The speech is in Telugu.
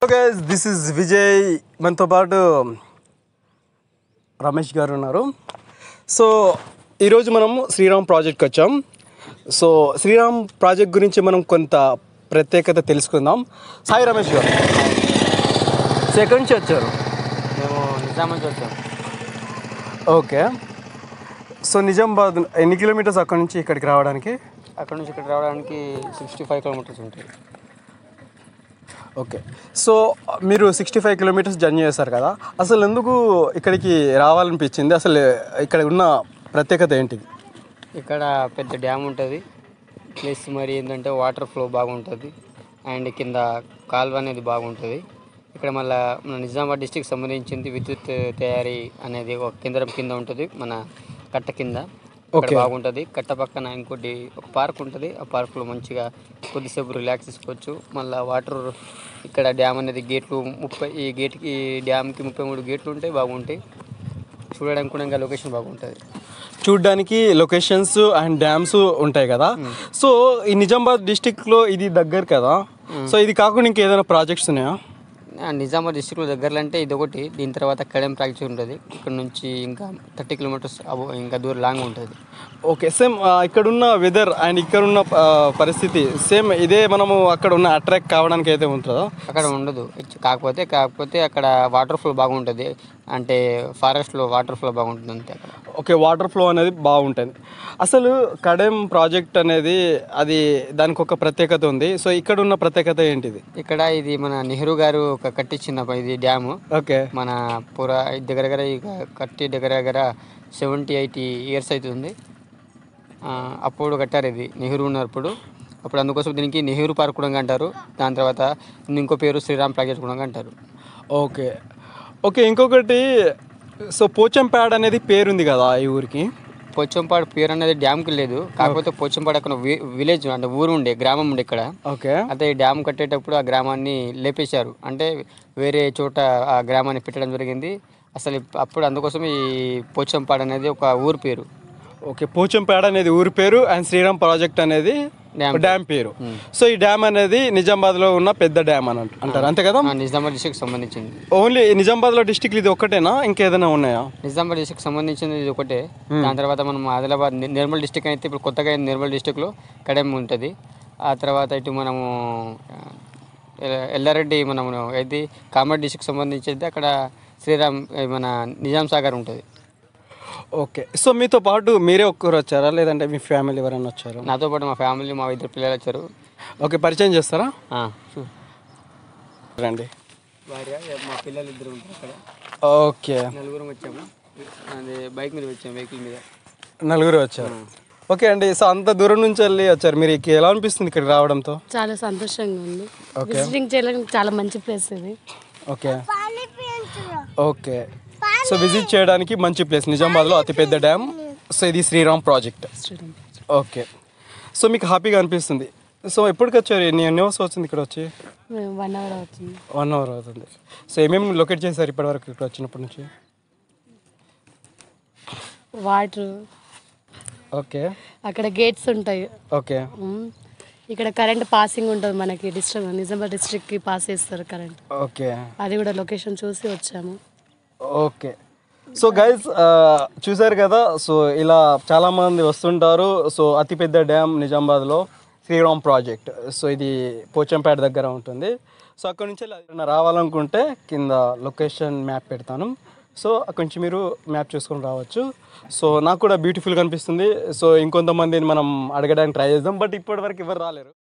గైస్ దిస్ ఇస్ విజయ్ మనతో పాటు రమేష్ గారు ఉన్నారు సో ఈరోజు మనం శ్రీరామ్ ప్రాజెక్ట్కి వచ్చాం సో శ్రీరామ్ ప్రాజెక్ట్ గురించి మనం కొంత ప్రత్యేకత తెలుసుకుందాం సాయి రమేష్ గారు సో ఎక్కడి నుంచి వచ్చారు మేము నిజాం నుంచి వచ్చాం ఓకే సో నిజామాబాద్ ఎన్ని కిలోమీటర్స్ అక్కడ నుంచి ఇక్కడికి రావడానికి అక్కడ నుంచి ఇక్కడ రావడానికి సిక్స్టీ ఫైవ్ కిలోమీటర్స్ ఉంటాయి ఓకే సో మీరు సిక్స్టీ ఫైవ్ కిలోమీటర్స్ జర్నీ చేస్తారు కదా అసలు ఎందుకు ఇక్కడికి రావాలనిపించింది అసలు ఇక్కడ ఉన్న ప్రత్యేకత ఏంటిది ఇక్కడ పెద్ద డ్యామ్ ఉంటుంది ప్లస్ మరి ఏంటంటే వాటర్ ఫ్లో బాగుంటుంది అండ్ కింద కాలువ అనేది బాగుంటుంది ఇక్కడ మళ్ళీ మన నిజామాబాద్ డిస్టిక్ సంబంధించింది విద్యుత్ తయారీ అనేది ఒక కేంద్రం కింద ఉంటుంది మన కట్ట కింద ఇక్కడ Okay. బాగుంటుంది కట్ట పక్కన ఇంకోటి ఒక పార్క్ ఉంటుంది ఆ పార్క్లో మంచిగా కొద్దిసేపు రిలాక్స్ తీసుకోవచ్చు మళ్ళీ వాటర్ ఇక్కడ డ్యామ్ అనేది గేట్లు ముప్పై ఈ గేట్కి ఈ డ్యామ్కి ముప్పై మూడు గేట్లు ఉంటాయి బాగుంటాయి చూడడానికి కూడా ఇంకా లొకేషన్ బాగుంటుంది చూడ్డానికి లొకేషన్స్ అండ్ డ్యామ్స్ ఉంటాయి కదా సో ఈ నిజామాబాద్ డిస్టిక్లో ఇది దగ్గర కదా సో ఇది కాకుండా ఇంకేదైనా ప్రాజెక్ట్స్ ఉన్నాయా ఆ, నిజామాబాద్ డిస్టిక్లో దగ్గరలో అంటే ఇది ఒకటి దీని తర్వాత కడెం ప్రాక్టీస్ ఉంటుంది ఇక్కడ నుంచి ఇంకా థర్టీ కిలోమీటర్స్ అబో ఇంకా దూరం లాంగ్ ఉంటుంది ఓకే సేమ్ ఇక్కడ ఉన్న వెదర్ అండ్ ఇక్కడ ఉన్న ఆ, పరిస్థితి సేమ్ ఇదే మనము అక్కడ ఉన్న అట్రాక్ట్ కావడానికి అయితే ఉంటుందా అక్కడ ఉండదు ఇచ్- కాకపోతే కాకపోతే అక్కడ వాటర్ ఫ్లో బాగుంటుంది అంటే ఫారెస్ట్లో వాటర్ ఫ్లో బాగుంటుంది అంతే అక్కడ ఓకే వాటర్ ఫ్లో అనేది బాగుంటుంది అసలు కడెం ప్రాజెక్ట్ అనేది అది దానికి ఒక ప్రత్యేకత ఉంది సో ఇక్కడ ఉన్న ప్రత్యేకత ఏంటిది ఇక్కడ ఇది మన నెహ్రూ గారు ఒక కట్టించిన ప- ఇది డ్యాము ఓకే మన పురా దగ్గర దగ్గర ఇక కట్టి దగ్గర దగ్గర సెవెంటీ ఎయిటీ ఇయర్స్ అవుతుంది ఆ, అప్పుడు కట్టారు ఇది నెహ్రూ ఉన్నప్పుడు అప్పుడు అందుకోసం దీనికి నెహ్రూ పార్క్ కూడా అంటారు దాని తర్వాత ఇంకో పేరు శ్రీరామ్ ప్రాజెక్ట్ కూడా అంటారు ఓకే ఓకే ఇంకొకటి సో పోచంపేడ అనేది పేరుంది కదా ఈ ఊరికి పోచంపాడు పేరు అనేది డ్యామ్కి లేదు కాకపోతే పోచంపాడు అక్కడ వి- విలేజ్ అంటే ఊరు ఉండే గ్రామం ఉండే ఇక్కడ ఓకే అయితే ఈ డ్యామ్ కట్టేటప్పుడు ఆ గ్రామాన్ని లేపేశారు అంటే వేరే చోట ఆ గ్రామాన్ని పెట్టడం జరిగింది అసలు ఇప్- అప్పుడు అందుకోసం ఈ పోచంపాడు అనేది ఒక ఊరు పేరు ఓకే పోచంపేడ అనేది ఊరి పేరు అండ్ శ్రీరామ్ ప్రాజెక్ట్ అనేది డ్యామ్ డ్యామ్ పేరు సో ఈ డ్యామ్ అనేది నిజామాబాద్లో ఉన్న పెద్ద డ్యామ్ అని అంట- అంటారు అంతే కదా ఆ, నిజామాబాద్ డిస్టిక్ సంబంధించింది ఓన్లీ నిజామాబాద్లో డిస్టిక్ ఇది ఒక్కటేనా ఇంకేదైనా ఉన్నాయా నిజామాబాద్ డిస్టిక్ సంబంధించింది ఇది ఒకటే దాని తర్వాత మనం ఆదిలాబాద్ ని- నిర్మల్ డిస్టిక్ అయితే ఇప్పుడు కొత్తగా అయిన నిర్మల్ డిస్టిక్లో కడెం ఉంటుంది ఆ తర్వాత ఇటు మనము ఆ, ఎల్ల- ఎల్లారెడ్డి మనము ఇది కామారెడ్డి డిస్టిక్ సంబంధించింది అక్కడ శ్రీరామ్ ఏ, మన నిజాం సాగర్ ఉంటుంది ఓకే సో మీతో పాటు మీరే ఒక్కరు వచ్చారా లేదంటే మీ ఫ్యామిలీ ఎవరైనా వచ్చారా నాతో పాటు మా ఫ్యామిలీ మా ఇద్దరు పిల్లలు వచ్చారు ఓకే పరిచయం చేస్తారా ఆ, రండి భార్య మా పిల్లలు ఇద్దరు ఉంటారు అక్కడ ఓకే నలుగురం వచ్చాము అదే బైక్ మీద వచ్చాము వెహికల్ మీద నలుగురు వచ్చారు ఓకే అండి సో అంత దూరం నుంచి వెళ్ళి వచ్చారు మీరు ఇక్కడ ఎలా అనిపిస్తుంది ఇక్కడ రావడంతో చాలా సంతోషంగా ఉంది విజిటింగ్ చేయడానికి చాలా మంచి ప్లేస్ ఇది ఓకే ఓకే సో విజిట్ చేయడానికి మంచి ప్లేస్ నిజామాబాద్లో అతిపెద్ద డ్యామ్ సో ఇది Sriram project Sriram okay so మీకు హ్యాపీగా అనిపిస్తుంది సో ఎప్పటికి వచ్చారు ఎన్ని ఎన్ని అవర్స్ వచ్చింది ఇక్కడ వచ్చి మేము వన్ అవర్ అవుతుంది వన్ అవర్ అవుతుంది సో ఏమేమి లొకేట్ చేశారు ఇప్పటివరకు ఇక్కడ వచ్చినప్పటి నుంచి వాటర్ ఓకే అక్కడ గేట్స్ ఉంటాయి ఓకే ఉమ్. ఇక్కడ కరెంట్ పాసింగ్ ఉంటుంది మనకి డిస్ట్రిక్ట్ నిజామాబాద్ డిస్ట్రిక్ట్కి పాస్ చేస్తారు కరెంట్ ఓకే అది కూడా లొకేషన్ చూసి వచ్చాము ఓకే సో గైస్ చూసారు కదా సో ఇలా చాలామంది వస్తుంటారు సో అతిపెద్ద డ్యామ్ నిజామాబాద్లో శ్రీరామ్ ప్రాజెక్ట్ సో ఇది పోచంపేట దగ్గర ఉంటుంది సో అక్కడ నుంచి ఏదైనా రావాలనుకుంటే కింద లొకేషన్ మ్యాప్ పెడతాను సో అక్కడి నుంచి మీరు మ్యాప్ చూసుకొని రావచ్చు సో నాకు కూడా బ్యూటిఫుల్గా అనిపిస్తుంది సో ఇంకొంతమందిని మనం అడగడానికి ట్రై చేద్దాం బట్ ఇప్పటివరకు ఎవరు రాలేరు